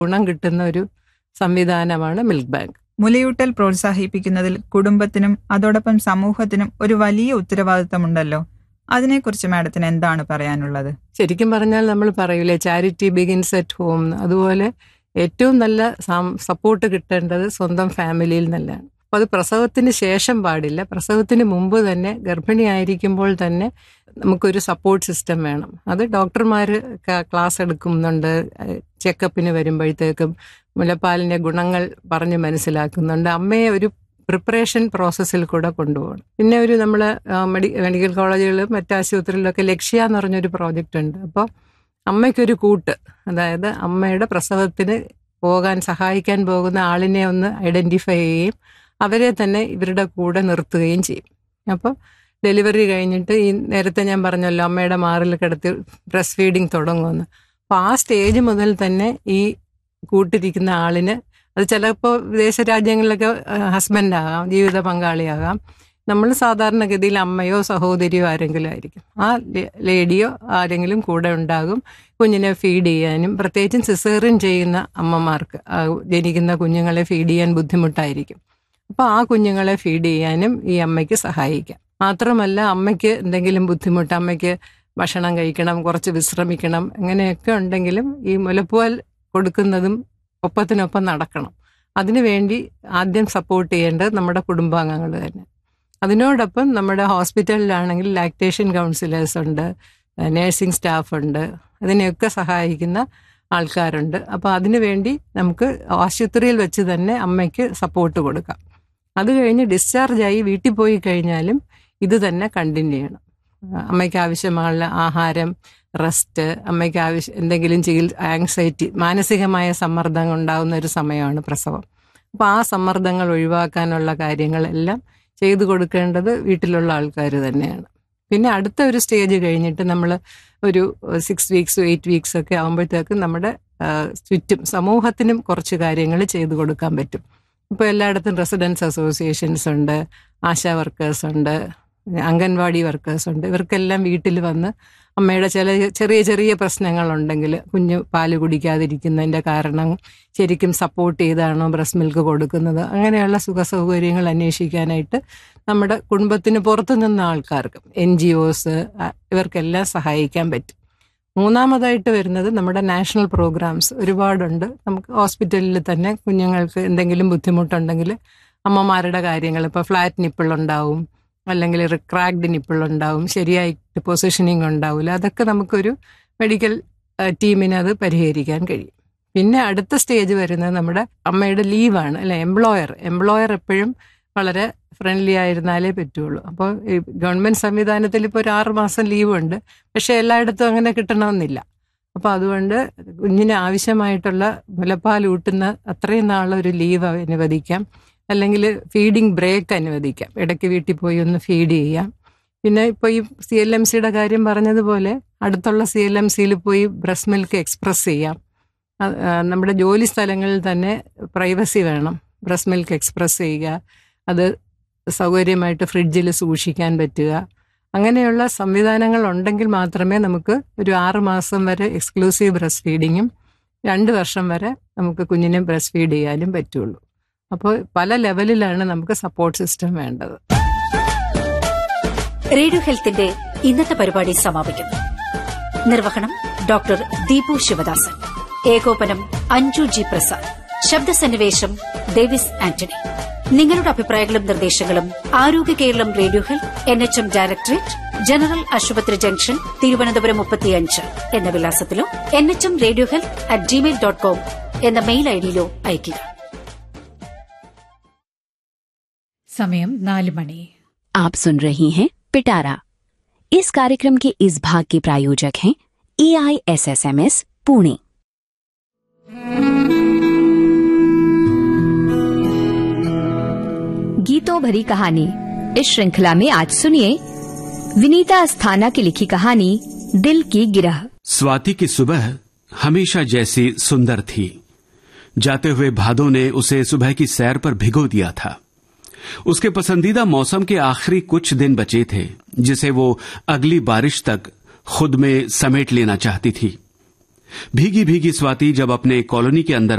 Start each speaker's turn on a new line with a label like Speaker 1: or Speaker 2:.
Speaker 1: ഗുണം കിട്ടുന്ന ഒരു സംവിധാനമാണ് മിൽക്ക് ബാങ്ക്
Speaker 2: മുലയൂട്ടൽ പ്രോത്സാഹിപ്പിക്കുന്നതിൽ കുടുംബത്തിനും അതോടൊപ്പം സമൂഹത്തിനും ഒരു വലിയ ഉത്തരവാദിത്തമുണ്ടല്ലോ അതിനെക്കുറിച്ച് മാഡത്തിന് എന്താണ് പറയാനുള്ളത്
Speaker 1: ശരിക്കും പറഞ്ഞാൽ നമ്മൾ പറയൂലേ ചാരിറ്റി ബിഗിൻസ് അറ്റ് ഹോം അതുപോലെ ഏറ്റവും നല്ല സപ്പോർട്ട് കിട്ടേണ്ടത് സ്വന്തം ഫാമിലിയിൽ നിന്നല്ലാണ് അപ്പോൾ അത് പ്രസവത്തിന് ശേഷം പാടില്ല പ്രസവത്തിന് മുമ്പ് തന്നെ ഗർഭിണിയായിരിക്കുമ്പോൾ തന്നെ നമുക്കൊരു സപ്പോർട്ട് സിസ്റ്റം വേണം അത് ഡോക്ടർമാർ ക്ലാസ് എടുക്കുന്നുണ്ട് ചെക്കപ്പിന് വരുമ്പോഴത്തേക്കും മുലപ്പാലിൻ്റെ ഗുണങ്ങൾ പറഞ്ഞ് മനസ്സിലാക്കുന്നുണ്ട് അമ്മയെ ഒരു പ്രിപ്പറേഷൻ പ്രോസസ്സിൽ കൂടെ കൊണ്ടുപോകണം പിന്നെ ഒരു നമ്മൾ മെഡി മെഡിക്കൽ കോളേജുകളിലും മറ്റ് ആശുപത്രികളിലൊക്കെ ലക്ഷ്യ എന്ന് പറഞ്ഞൊരു പ്രോജക്റ്റ് ഉണ്ട് അപ്പോൾ അമ്മയ്ക്കൊരു കൂട്ട് അതായത് അമ്മയുടെ പ്രസവത്തിന് പോകാൻ സഹായിക്കാൻ പോകുന്ന ആളിനെ ഒന്ന് ഐഡൻറ്റിഫൈ ചെയ്യുകയും അവരെ തന്നെ ഇവരുടെ കൂടെ നിർത്തുകയും ചെയ്യും അപ്പോൾ ഡെലിവറി കഴിഞ്ഞിട്ട് ഈ നേരത്തെ ഞാൻ പറഞ്ഞല്ലോ അമ്മയുടെ മാറിൽ കിടത്തി ബ്രസ്റ്റ് ഫീഡിങ് തുടങ്ങുമെന്ന് അപ്പോൾ ആ സ്റ്റേജ് മുതൽ തന്നെ ഈ കൂട്ടിരിക്കുന്ന ആളിന് അത് ചിലപ്പോൾ വിദേശ രാജ്യങ്ങളിലൊക്കെ ഹസ്ബൻഡ് ആകാം ജീവിത പങ്കാളിയാകാം നമ്മൾ സാധാരണഗതിയിൽ അമ്മയോ സഹോദരിയോ ആരെങ്കിലും ആയിരിക്കും ആ ലേഡിയോ ആരെങ്കിലും കൂടെ ഉണ്ടാകും കുഞ്ഞിനെ ഫീഡ് ചെയ്യാനും പ്രത്യേകിച്ചും സിസേറിൻ ചെയ്യുന്ന അമ്മമാർക്ക് ജനിക്കുന്ന കുഞ്ഞുങ്ങളെ ഫീഡ് ചെയ്യാൻ ബുദ്ധിമുട്ടായിരിക്കും അപ്പോൾ ആ കുഞ്ഞുങ്ങളെ ഫീഡ് ചെയ്യാനും ഈ അമ്മയ്ക്ക് സഹായിക്കാം മാത്രമല്ല അമ്മയ്ക്ക് എന്തെങ്കിലും ബുദ്ധിമുട്ട് അമ്മയ്ക്ക് ഭക്ഷണം കഴിക്കണം കുറച്ച് വിശ്രമിക്കണം അങ്ങനെയൊക്കെ ഉണ്ടെങ്കിലും ഈ മുലപ്പാൽ കൊടുക്കുന്നതും ഒപ്പത്തിനൊപ്പം നടക്കണം അതിനുവേണ്ടി ആദ്യം സപ്പോർട്ട് ചെയ്യേണ്ടത് നമ്മുടെ കുടുംബാംഗങ്ങൾ തന്നെ അതിനോടൊപ്പം നമ്മുടെ ഹോസ്പിറ്റലിലാണെങ്കിൽ ലാക്ടേഷൻ കൗൺസിലേഴ്സ് ഉണ്ട് നേഴ്സിംഗ് സ്റ്റാഫ് ഉണ്ട് അതിനെയൊക്കെ സഹായിക്കുന്ന ആൾക്കാരുണ്ട് അപ്പോൾ അതിനുവേണ്ടി നമുക്ക് ആശുപത്രിയിൽ വെച്ച് തന്നെ അമ്മയ്ക്ക് സപ്പോർട്ട് കൊടുക്കാം അത് കഴിഞ്ഞ് ഡിസ്ചാർജായി വീട്ടിൽ പോയി കഴിഞ്ഞാലും ഇത് തന്നെ കണ്ടിന്യൂ ചെയ്യണം അമ്മയ്ക്ക് ആവശ്യമുള്ള ആഹാരം റെസ്റ്റ് അമ്മയ്ക്ക് ആവശ്യം എന്തെങ്കിലും ചികിത്സ ആങ്സൈറ്റി മാനസികമായ സമ്മർദ്ദം ഉണ്ടാകുന്ന ഒരു സമയമാണ് പ്രസവം അപ്പോൾ ആ സമ്മർദ്ദങ്ങൾ ഒഴിവാക്കാനുള്ള കാര്യങ്ങളെല്ലാം ചെയ്തു കൊടുക്കേണ്ടത് വീട്ടിലുള്ള ആൾക്കാർ തന്നെയാണ് പിന്നെ അടുത്ത ഒരു സ്റ്റേജ് കഴിഞ്ഞിട്ട് നമ്മൾ ഒരു സിക്സ് വീക്സ് എയ്റ്റ് വീക്സ് ഒക്കെ ആകുമ്പോഴത്തേക്കും നമ്മുടെ ചുറ്റും സമൂഹത്തിനും കുറച്ച് കാര്യങ്ങൾ ചെയ്തു കൊടുക്കാൻ പറ്റും ഇപ്പോൾ എല്ലായിടത്തും റെസിഡൻസ് അസോസിയേഷൻസ് ഉണ്ട് ആശാ വർക്കേഴ്സ് ഉണ്ട് അംഗൻവാടി വർക്കേഴ്സ് ഉണ്ട് ഇവർക്കെല്ലാം വീട്ടിൽ വന്ന് അമ്മയുടെ ചില ചെറിയ ചെറിയ പ്രശ്നങ്ങളുണ്ടെങ്കിൽ കുഞ്ഞ് പാല് കുടിക്കാതിരിക്കുന്നതിൻ്റെ കാരണം ശരിക്കും സപ്പോർട്ട് ചെയ്താണോ ബ്രസ്റ്റ് മിൽക്ക് കൊടുക്കുന്നത് അങ്ങനെയുള്ള സുഖ സൗകര്യങ്ങൾ അന്വേഷിക്കാനായിട്ട് നമ്മുടെ കുടുംബത്തിന് പുറത്തു നിന്ന ആൾക്കാർക്ക് എൻ ജി ഒസ് ഇവർക്കെല്ലാം സഹായിക്കാൻ പറ്റും മൂന്നാമതായിട്ട് വരുന്നത് നമ്മുടെ നാഷണൽ പ്രോഗ്രാംസ് ഒരുപാടുണ്ട് നമുക്ക് ഹോസ്പിറ്റലിൽ തന്നെ കുഞ്ഞുങ്ങൾക്ക് എന്തെങ്കിലും ബുദ്ധിമുട്ടുണ്ടെങ്കിൽ അമ്മമാരുടെ കാര്യങ്ങൾ ഇപ്പോൾ ഫ്ലാറ്റ് നിപ്പിൾ ഉണ്ടാവും അല്ലെങ്കിൽ ക്രാക്ഡ് നിപ്പിൾ ഉണ്ടാവും ശരിയായിട്ട് പൊസിഷനിങ് ഉണ്ടാവില്ല അതൊക്കെ നമുക്കൊരു മെഡിക്കൽ ടീമിന് അത് പരിഹരിക്കാൻ കഴിയും പിന്നെ അടുത്ത സ്റ്റേജ് വരുന്നത് നമ്മുടെ അമ്മയുടെ ലീവാണ് അല്ലെ എംപ്ലോയർ എംപ്ലോയർ എപ്പോഴും വളരെ ഫ്രണ്ട്ലി ആയിരുന്നാലേ പറ്റുള്ളൂ അപ്പോൾ ഈ ഗവൺമെൻറ് സംവിധാനത്തിൽ ഇപ്പോൾ ഒരു ആറ് മാസം ലീവ് ഉണ്ട് പക്ഷേ എല്ലായിടത്തും അങ്ങനെ കിട്ടണമെന്നില്ല അപ്പോൾ അതുകൊണ്ട് കുഞ്ഞിന് ആവശ്യമായിട്ടുള്ള മുലപ്പാൽ ഊട്ടുന്ന അത്രയും നാളൊരു ലീവ് അനുവദിക്കാം അല്ലെങ്കിൽ ഫീഡിങ് ബ്രേക്ക് അനുവദിക്കാം ഇടയ്ക്ക് വീട്ടിൽ പോയി ഒന്ന് ഫീഡ് ചെയ്യാം പിന്നെ ഇപ്പോൾ ഈ സി എൽ എം സിയുടെ കാര്യം പറഞ്ഞതുപോലെ അടുത്തുള്ള സി എൽ എം സിയിൽ പോയി ബ്രസ്റ്റ് മിൽക്ക് എക്സ്പ്രസ് ചെയ്യാം നമ്മുടെ ജോലി സ്ഥലങ്ങളിൽ തന്നെ പ്രൈവസി വേണം ബ്രസ്റ്റ് മിൽക്ക് എക്സ്പ്രസ് ചെയ്യുക അത് സൗകര്യമായിട്ട് ഫ്രിഡ്ജിൽ സൂക്ഷിക്കാൻ പറ്റുക അങ്ങനെയുള്ള സംവിധാനങ്ങൾ ഉണ്ടെങ്കിൽ മാത്രമേ നമുക്ക് ഒരു ആറ് മാസം വരെ എക്സ്ക്ലൂസീവ് ബ്രസ്റ്റ് ഫീഡിങ്ങും രണ്ട് വർഷം വരെ നമുക്ക് കുഞ്ഞിനെ ബ്രസ്റ്റ് ഫീഡ് ചെയ്യാനും പറ്റുള്ളൂ അപ്പോൾ പല ലെവലിലാണ് നമുക്ക് സപ്പോർട്ട് സിസ്റ്റം വേണ്ടത്
Speaker 3: റേഡിയോ ഹെൽത്തിന്റെ ഇന്നത്തെ പരിപാടി സമാപിക്കുന്നു നിർവഹണം ഡോക്ടർ ദീപു ശിവദാസൻ ഏകോപനം അഞ്ജു ജി പ്രസാദ് ശബ്ദസന്നിവേശം ഡേവിസ് ആന്റണി നിങ്ങളുടെ അഭിപ്രായങ്ങളും നിർദ്ദേശങ്ങളും ആരോഗ്യ കേരളം radio health N H M directorate general ആശുപത്രി ജംഗ്ഷൻ തിരുവനന്തപുരം മുപ്പത്തിയഞ്ച് എന്ന വിലാസത്തിലോ N H M radio health at gmail dot com എന്ന മെയിൽ ഐഡിയിലോ അയയ്ക്കുക
Speaker 4: സമയം നാല് മണി
Speaker 5: आप सुन रही हैं पिटारा इस कार्यक्रम के इस भाग के प्रायोजक हैं E I S S M S Pune
Speaker 6: गीतों भरी कहानी इस श्रृंखला में आज सुनिए विनीता अस्थाना की लिखी कहानी दिल की गिरह
Speaker 7: स्वाति की सुबह हमेशा जैसी सुंदर थी जाते हुए भादों ने उसे सुबह की सैर पर भिगो दिया था उसके पसंदीदा मौसम के आखिरी कुछ दिन बचे थे जिसे वो अगली बारिश तक खुद में समेट लेना चाहती थी भीगी भीगी स्वाति जब अपने कॉलोनी के अंदर